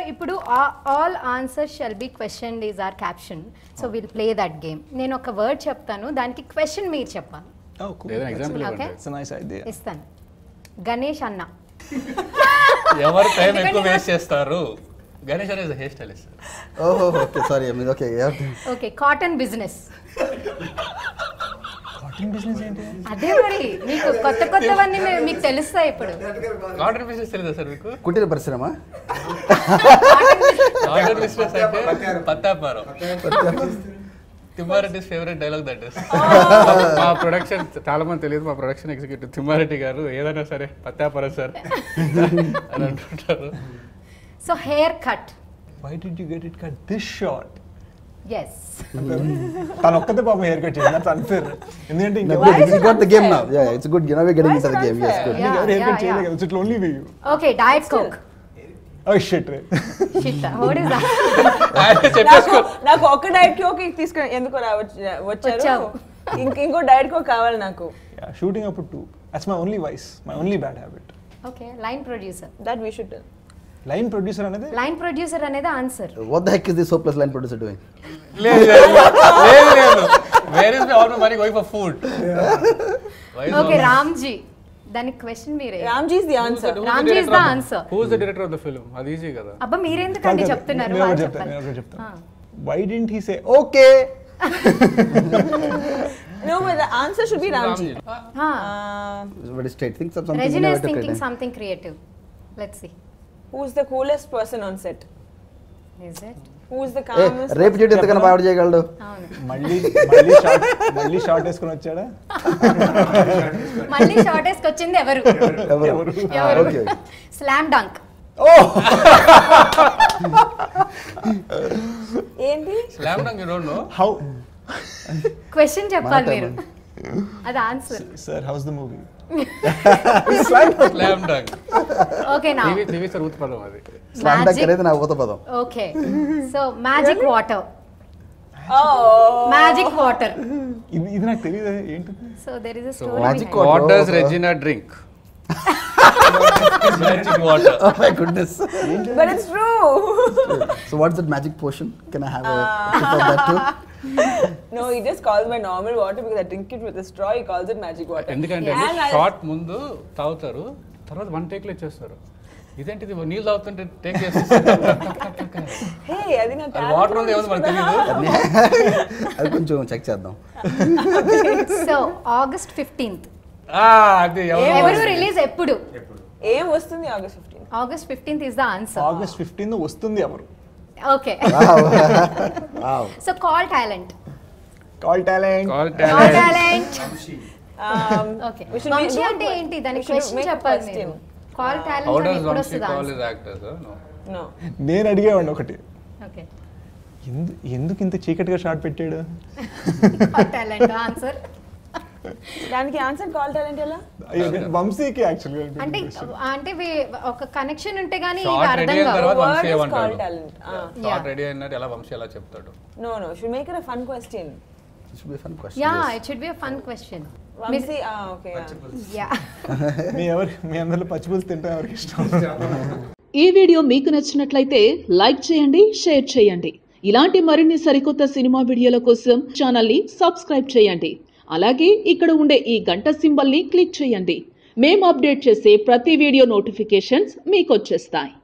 ఇప్పుడు all answers shall be question is are caption so will play that game నేను ఒక word చెప్తాను దానికి క్వశ్చన్ మీరు చెప్పాలి Oh, cool. ఏదైనా ఎగ్జాంపుల్ Okay. ఇవ్వండి It's a nice idea. ఇస్తాను గణేష్ అన్న ఎవరు టైం ఎక్కువ వేస్ట్ చేస్తారు గణేష్ అనేది హెయిర్ స్టైలిస్ట్ ఓహో okay sorry okay okay cotton business Cotton business ఏంటి? అదే మరి మీకు కొత్త కొత్తవన్నీ మీ- మీకు తెలుస్తాయి ఇప్పుడు కాటన్ బిజినెస్ తెలియదా సార్ మీకు కుటీర పరిశ్రమ కాటన్ బిజినెస్ అంటే పత్తాపారం Thimmareddy favourite dialogue that is మా ప్రొడక్షన్ చాలా మంది తెలియదు మా ప్రొడక్షన్ ఎగ్జిక్యూటివ్ తిమ్మారెడ్డి గారు ఏదైనా సరే పత్తాపారం సార్ అని అంటుంటారు so hair cut Why did you get it cut this short? Yes తను ఒక్కతే పాపం హెయిర్ కట్ చేసింది దట్స్ అన్ఫేర్ ఎందుకంటే No, ఇంకెవరు good. You got the game now. Yeah, it's good. You know we're getting Why into is the it game. Yes, unfair? good. Yeah. Hair cut yeah. చేయలేదు కదా ఇట్లా only we okay diet coke oh shit రే shit what is that ఆయన నాకు చెప్పేసుకో నాకు ఒక్క diet coke తీసుకొని ఎందుకు రా వచ్చ- వచ్చారు వచ్చావు. ఇంక ఇంకో డైట్ కోక్ కావాలి నాకు షూటింగ్ అప్పుడు too that's my only vice my only bad habit okay line producer that we should line producer అనేది లైన్ ప్రొడ్యూసర్ అనేది answer What the heck is this hopeless line producer doing? లేదు లేదు లేదు లేదు where is all my money going for food okay Ramji దానికి question మీరే Ramji is the answer Ramji is the answer who's the director of the film అది easy కదా అబ్బా మీరెందుకండి చెప్తున్నారు నేను వాళ్ళు ఒకటి చెప్తాను చెప్పాలి నేను ఒకటి చెప్తాను ఆ. Why didn't he say okay no but the answer should be Ramji ఆ. It's very straight. Think of something Regina is innovative. Thinking creative. Something creative let's see who is the coolest person on set is it who is the a, calmest రేపు చెట్టు ఎంతకన్నా బాగా చేయగలడు అవును మళ్ళీ మళ్ళీ short మళ్ళీ short వేసుకొని వచ్చాడా మళ్ళీ షార్టెస్ట్ వచ్చింది ఎవరు ఎవరు ఎవరు ఓకే స్లామ్ డంక్ ఏంటి slam dunk you don't know how question చెప్పాలి మన మీరు time. అది answer sir how's the movie slam dunk okay నా టీవీ టీవీ సార్ ఉత్పదం అది స్లామ్ డంక్ Magic. అనేది నా ఊత పదం okay so magic water oh magic water ఇది ఇది నాకు తెలియదు ఏంటి so there is a So, Magic story what water. Does Regina drink magic water Oh my goodness. But it's true So what's that magic potion? Can I have a sip of that too? No he just calls my normal water because I drink it with a straw he calls it magic water ఎందుకంటే And I- shot ముందు తాగుతారు తర్వాత one take లో ఇచ్చేస్తారు ఇదేంటిది నీళ్ళు తాగుతుంటే take చేస్తారు Hey, అది నా అది వాటర్ ఉంది ఏమో మనకు తెలియదు అది కొంచెం చెక్ చేద్దాం సో ఆగస్ట్ ఫిఫ్టీన్త్ ఆ, అది ఎవరు ఎవరు రిలీజ్ ఎప్పుడు ఏం వస్తుంది August fifteen August fifteenth is the answer August fifteen వస్తుంది ఎవరు okay Wow. wow. So call talent call talent call call talent okay we should make- Vamshi అంటే ఏంటి దానికి we should question make a చెప్పాలి question. మీరు కాల్ హౌ టాలెంట్ డస్ ఎప్పుడు వంశీ వస్తుంది call answer is actors no నేను అడిగేవాడిని ఒకటి ఓకే ఎందు- ఎందుకు ఇంత చీకటిగా షార్ట్ పెట్టాడు కాల్ టాలెంట్ ఆన్సర్ దానికి ఆన్సర్ కాల్ టాలెంట్ ఎలా అయ్యో, వంశీకి యాక్చువల్గా అంటే అంటే వే- ఒక కనెక్షన్ ఉంటే గానీ ఇవి షార్ట్ రెడీ అర్థం అయిన కావు తర్వాత Word వంశీ is ఏమంటాడు called talent. Ah. Shot ready అయినట్టు ఎలా వంశీ ఎలా చెప్తాడు no no should make it a fun question This should be a fun question. Yeah yes. It should be a fun question Vamshi okay yeah మీ ఎవరు మీ అందరిలో పచ్చిపులుసు తింటాం ఎవరికి ఇష్టం ఈ వీడియో మీకు నచ్చినట్లయితే లైక్ చేయండి షేర్ చేయండి ఇలాంటి మరిన్ని సరికొత్త సినిమా వీడియోల కోసం ఛానల్ని సబ్స్క్రైబ్ చేయండి అలాగే ఇక్కడ ఉండే ఈ గంట సింబల్ని క్లిక్ చేయండి మేము అప్డేట్ చేసే ప్రతి వీడియో నోటిఫికేషన్స్ మీకు వచ్చేస్తాయి